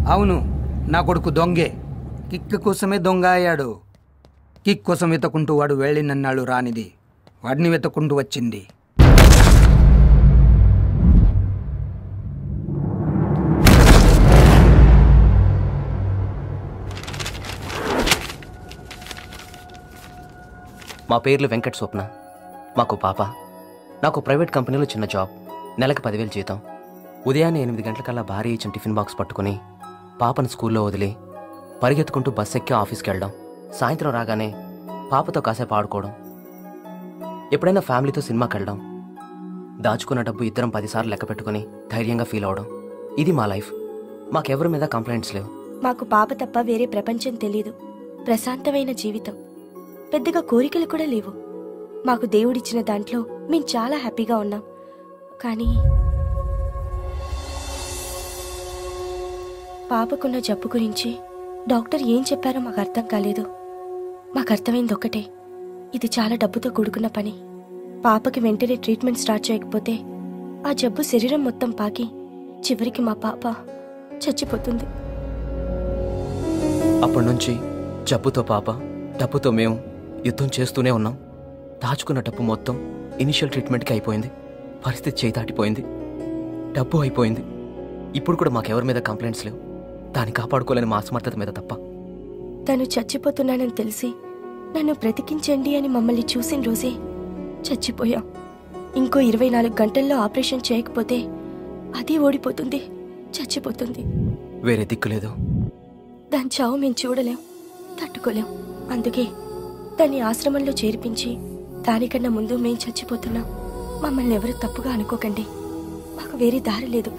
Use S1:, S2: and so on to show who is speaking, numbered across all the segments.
S1: అవును నా కొడుకు దొంగే కిక్ కోసమే దొంగ అయ్యాడు కిక్ కోసం వెతుకుంటూ వాడు వెళ్ళినన్నాడు రానిది వాడిని వెతుకుంటూ వచ్చింది
S2: మా పేర్లు వెంకట్ స్వప్న మాకు పాప నాకు ప్రైవేట్ కంపెనీలో చిన్న జాబ్ నెలకు పదివేలు జీతం ఉదయాన్నే ఎనిమిది గంటలకల్లా భారీ ఇచ్చిన టిఫిన్ బాక్స్ పట్టుకుని పాపను స్కూల్లో వదిలి పరిగెత్తుకుంటూ బస్ ఎక్కి ఆఫీస్కి వెళ్ళడం సాయంత్రం రాగానే పాపతో కాసేపు ఆడుకోవడం ఎప్పుడైనా ఫ్యామిలీతో సినిమాకి వెళ్ళడం దాచుకున్న డబ్బు ఇద్దరం పదిసార్లు లెక్క పెట్టుకుని ధైర్యంగా ఫీల్ అవడం ఇది మా లైఫ్ మాకెవరి మీద కంప్లైంట్స్ లేవు
S3: మాకు పాప తప్ప వేరే ప్రపంచం తెలీదు ప్రశాంతమైన జీవితం పెద్దగా కోరికలు కూడా లేవు మాకు దేవుడిచ్చిన దాంట్లో మేం చాలా హ్యాపీగా ఉన్నాం కానీ పాపకున్న జబ్బు గురించి డాక్టర్ ఏం చెప్పారో మాకు అర్థం కాలేదు మాకు అర్థమైంది ఒక్కటే ఇది చాలా డబ్బుతో కూడుకున్న పని పాపకి వెంటనే ట్రీట్మెంట్ స్టార్ట్ చేయకపోతే ఆ జబ్బు శరీరం మొత్తం పాకి చివరికి మా పాప చచ్చిపోతుంది
S2: అప్పటి నుంచి జబ్బుతో పాప డబ్బుతో మేము యుద్ధం చేస్తూనే ఉన్నాం దాచుకున్న డబ్బు మొత్తం ఇనిషియల్ ట్రీట్మెంట్కి అయిపోయింది పరిస్థితి చేయి దాటిపోయింది డబ్బు అయిపోయింది ఇప్పుడు కూడా మాకెవరి మీద కంప్లైంట్స్ లేవు దాన్ని కాపాడుకోలేని మా అసమర్థత మీద తప్ప
S3: తను చచ్చిపోతున్నానని తెలిసి నన్ను బ్రతికించండి అని మమ్మల్ని చూసిన రోజే చచ్చిపోయాం ఇంకో ఇరవై నాలుగు గంటల్లో ఆపరేషన్ చేయకపోతే అది ఓడిపోతుంది చచ్చిపోతుంది
S2: వేరే దిక్కు లేదు
S3: దాని చావు మేము చూడలేం తట్టుకోలేం అందుకే దాన్ని ఆశ్రమంలో చేర్పించి దానికన్నా ముందు మేం చచ్చిపోతున్నాం మమ్మల్ని ఎవరు తప్పుగా అనుకోకండి మాకు వేరే దారి లేదు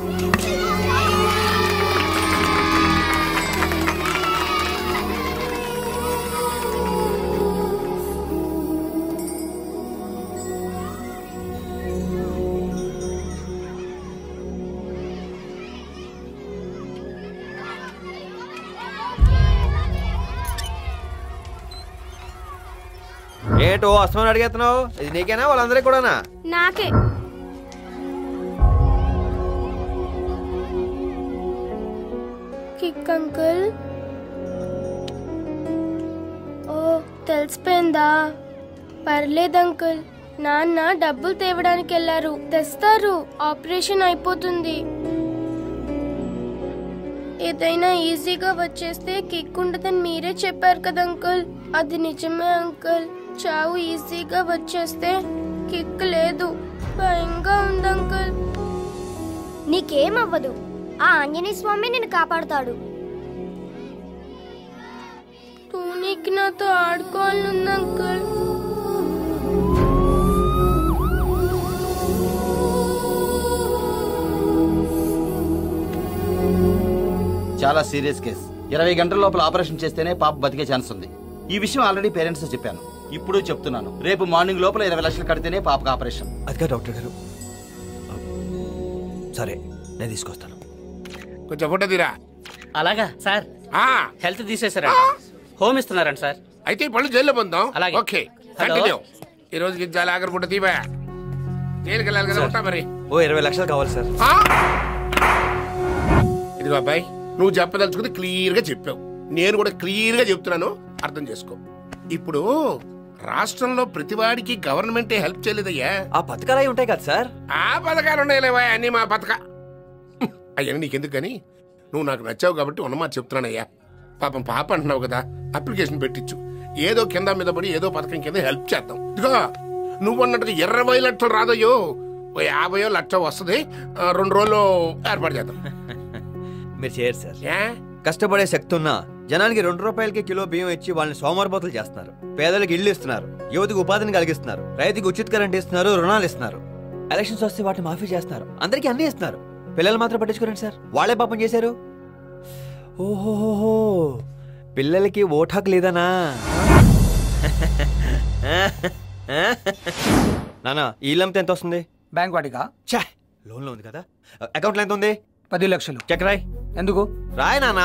S4: ఏంటో అస్తమని అడిగేస్తున్నావు ఇది నీకేనా వాళ్ళందరికీ కూడానా
S5: నాకే కిక్ అంకుల్ ఓ తెలిసిపోయిందా పర్లేదు అంకుల్ నాన్న డబ్బులు తేవడానికి వెళ్ళారు తెస్తారు ఆపరేషన్ అయిపోతుంది ఏదైనా ఈజీగా వచ్చేస్తే కిక్ ఉండదని మీరే చెప్పారు కదా అంకుల్ అది నిజమే అంకుల్ చావు ఈజీగా వచ్చేస్తే కిక్ లేదు భయంగా ఉంది అంకుల్
S6: నీకేమవ్వదు ఆ ఆంజనేయ స్వామి నిన్ను కాపాడుతాడు
S5: టూనీకి నాతో ఆడుకోవాలనుంది అంకుల్
S7: చాలా సీరియస్ కేస్ ఇరవై గంటల లోపల ఆపరేషన్ చేస్తేనే పాప బతికే ఛాన్స్ ఉంది ఈ విషయం ఆల్రెడీ పేరెంట్స్ చెప్పాను ఇప్పుడు చెప్తున్నాను రేపు మార్నింగ్ లోపల ఇరవై లక్షలు కడితేనే పాపకు ఆపరేషన్
S4: అదిగా డాక్టర్ గారు సరే నేను తీసుకొస్తాను
S8: కొంచెం ఫోటో తీరా
S9: అలాగా సార్
S8: ఆ,
S9: హెల్త్ తీసేశారంట హోమ్ ఇస్తున్నారంట సార్
S8: అయితే ఈ పళ్ళు జైల్లో పొందాం
S9: అలాగే.
S8: Okay
S9: hello.
S8: కంటిన్యూ ఈ రోజుకి చాలా ఆఖరి పూట తీవా జైలుకి వెళ్ళాలి కదా ఉంటా మరి
S4: ఓ ఇరవై లక్షలు కావాలి సార్
S8: ఆ? ఇదిగో అబ్బాయి నువ్వు చెప్పదలుచుకుంది క్లియర్ గా చెప్పావు నేను కూడా క్లియర్ గా చెప్తున్నాను అర్థం చేసుకో ఇప్పుడు రాష్ట్రంలో ప్రతివాడికి గవర్నమెంటే హెల్ప్ చేయలేదయ్యా
S4: ఆ పథకాలు అయి ఉంటాయి కదా సార్
S8: ఆ పథకాలు ఉన్నాయిలేవా అన్ని మా పథక అయ్యా నీకెందుకు కానీ నువ్వు నాకు నచ్చావు కాబట్టి ఉన్నమాట చెప్తున్నానయ్యా పాపం పాప అంటున్నావు కదా అప్లికేషన్ పెట్టించు ఏదో కింద మీద పడి ఏదో పథకం కింద హెల్ప్ చేద్దాం ఇదిగో నువ్వు అన్నట్టుగా ఇరవై లక్షలు రాదయ్యో ఓ యాభయో లక్ష వస్తుంది ఆ, రెండు రోజులు ఏర్పాటు చేద్దాం
S4: మీరు చేయరు సార్
S8: ఏ
S4: కష్టపడే శక్తి ఉన్నా జనానికి రెండు రూపాయలకి కిలో బియ్యం ఇచ్చి వాళ్ళని సోమవారపోతులు చేస్తున్నారు పేదలకు ఇల్లు ఇస్తున్నారు యువతకు ఉపాధిని కలిగిస్తున్నారు రైతుకు ఉచిత కరెంట్ ఇస్తున్నారు రుణాలు ఇస్తున్నారు ఎలక్షన్స్ వస్తే వాటిని మాఫీ చేస్తున్నారు అందరికీ అన్ని ఇస్తున్నారు పిల్లలు మాత్రం పట్టించుకోరండి సార్ వాళ్ళే పాపం చేశారు ఓహోహోహో పిల్లలకి ఓటు హక్కు లేదనా నానా ఈ ఇల్లంతా ఎంత వస్తుంది
S1: బ్యాంక్ వాడిగా
S4: ఛే లోన్లో ఉంది కదా అకౌంట్లో ఎంత ఉంది
S1: పది లక్షలు
S4: చెక్ రాయ్
S1: ఎందుకు
S4: రాయ్ నానా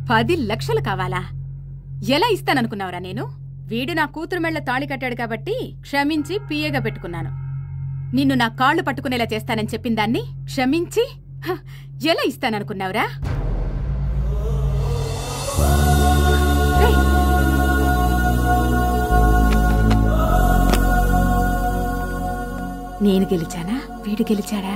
S10: పది లక్షలు కావాలా ఎలా ఇస్తాననుకున్నావురా నేను వీడు నా కూతురు మెళ్ళ తాళి కట్టాడు కాబట్టి క్షమించి పిఏగా పెట్టుకున్నాను నిన్ను నా కాళ్ళు పట్టుకునేలా చేస్తానని చెప్పిన దాన్ని క్షమించి హ, ఎలా ఇస్తాననుకున్నావురా రేయ్, నేను గెలిచానా వీడు గెలిచాడా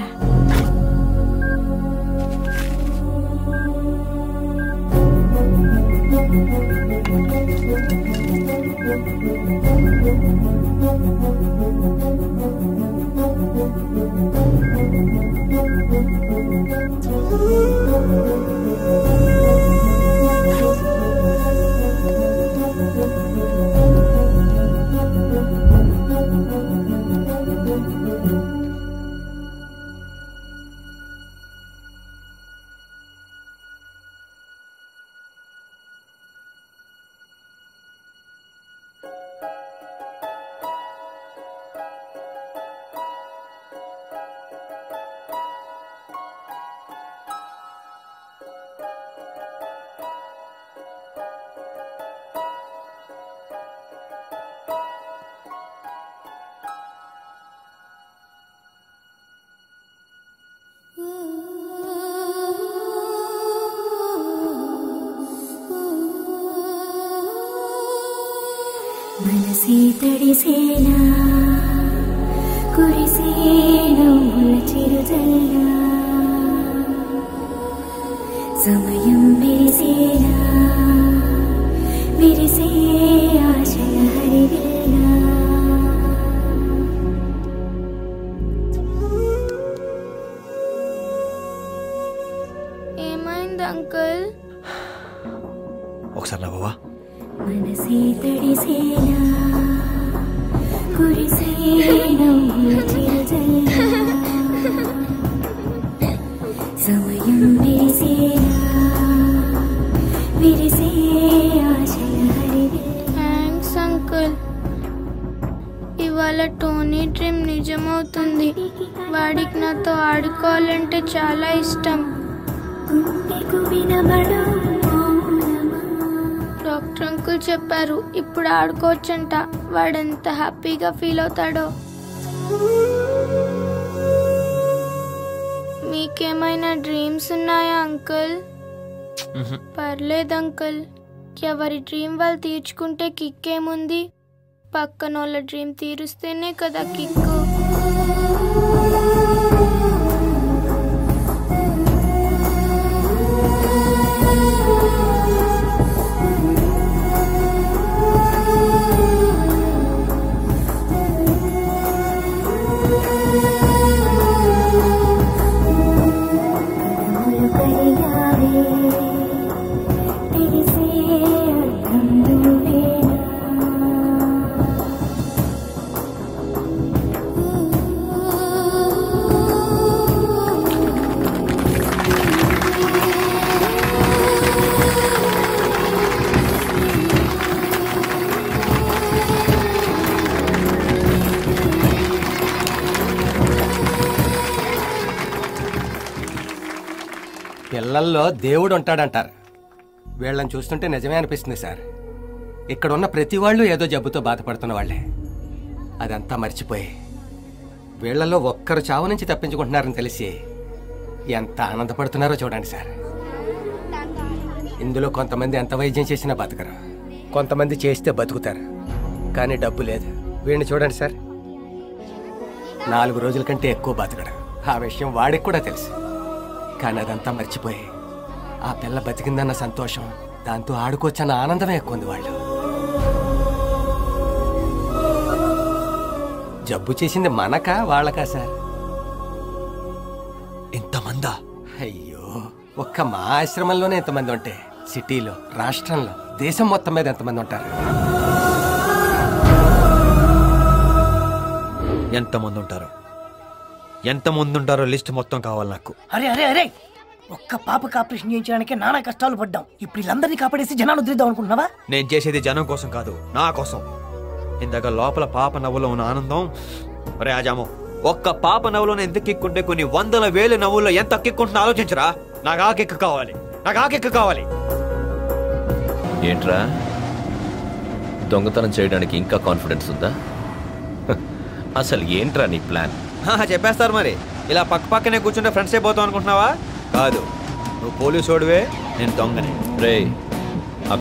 S11: మనసే తడిసేనా కురిసేను చిరుజల్లా సమయం మెరిసేనా విరిసే ఆశల హరివిల్లా
S5: ఏమైంది అంకుల్
S4: ఒకసారి నవ్వవా
S11: మనసే తడిసేనా కురిసేను చిరుజల్లా సమయం మెరిసేనా విరిసే ఆశల హరివిల్లా
S5: థ్యాంక్స్ అంకుల్ ఇవాళ టోనీ డ్రీమ్ నిజమవుతుంది వాడికి నాతో ఆడుకోవాలంటే చాలా ఇష్టం
S11: గుండెకు వినబడు మౌనమా
S5: డాక్టర్ అంకుల్ చెప్పారు ఇప్పుడు ఆడుకోవచ్చంట వాడెంత హ్యాపీగా ఫీల్ అవుతాడో మీకేమైనా డ్రీమ్స్ ఉన్నాయా అంకుల్ పర్లేదు అంకుల్ ఎవరి డ్రీమ్ వాళ్ళు తీర్చుకుంటే కిక్ ఏముంది పక్కన వాళ్ళ డ్రీమ్ తీరుస్తేనే కదా కిక్కు
S11: కదములు కరిగావే తెలిసే అర్థం నువ్వేనా
S12: పిల్లల్లో దేవుడు ఉంటాడంటారు వీళ్ళని చూస్తుంటే నిజమే అనిపిస్తుంది సార్ ఇక్కడ ఉన్న ప్రతి వాళ్ళు ఏదో జబ్బుతో బాధపడుతున్న వాళ్ళే అదంతా మర్చిపోయి వీళ్ళలో ఒక్కరు చావు నుంచి తప్పించుకుంటున్నారని తెలిసి ఎంత ఆనందపడుతున్నారో చూడండి సార్ ఇందులో కొంతమంది ఎంత వైద్యం చేసినా బతకరు కొంతమంది చేస్తే బతుకుతారు కానీ డబ్బు లేదు వీడిని చూడండి సార్ నాలుగు రోజుల కంటే ఎక్కువ బతకడు ఆ విషయం వాడికి కూడా తెలుసు కానీ అదంతా మర్చిపోయి ఆ పిల్ల బతికిందన్న సంతోషం దాంతో ఆడుకోవచ్చన్న ఆనందమే ఎక్కువ ఉంది వాళ్ళు జబ్బు చేసింది మనకా వాళ్ళకా సార్
S4: ఇంతమందా
S12: అయ్యో ఒక్క మా ఆశ్రమంలోనే ఎంతమంది ఉంటే సిటీలో రాష్ట్రంలో దేశం మొత్తం మీద ఎంతమంది ఉంటారు
S4: ఎంతమంది ఉంటారో ఎంతమంది ఉంటారో లిస్ట్ మొత్తం కావాలి నాకు
S13: అరే అరే అరే ఒక్క పాపకు ఆపరేషన్ చేయించడానికి నానా కష్టాలు పడ్డాం ఇప్పుడు వీళ్ళందరినీ కాపాడేసి జనాలు వదిలేద్దాం అనుకుంటున్నావా
S4: నేను చేసేది జనం కోసం కాదు నా కోసం ఇందాక లోపల పాప నవ్వులో ఉన్న ఆనందం ఒరే ఆజాము ఒక్క పాప నవ్వులోనే ఎంత కిక్కుంటే కొన్ని వందల వేల నవ్వుల్లో ఎంత కిక్కుంటుందో ఆలోచించరా నాకు ఆ కిక్ కావాలి నాకు ఆ కిక్ కావాలి
S14: ఏంట్రా దొంగతనం చేయడానికి ఇంకా కాన్ఫిడెన్స్ ఉందా హ, అసలు ఏంట్రా నీ ప్లాన్
S4: హా, చెప్పేస్తారు మరి ఇలా పక్క పక్కనే కూర్చుంటే ఫ్రెండ్స్ అయిపోతాం అనుకుంటున్నావా కాదు నువ్వు పోలీసు ఓడివే నేను దొంగనే
S14: రే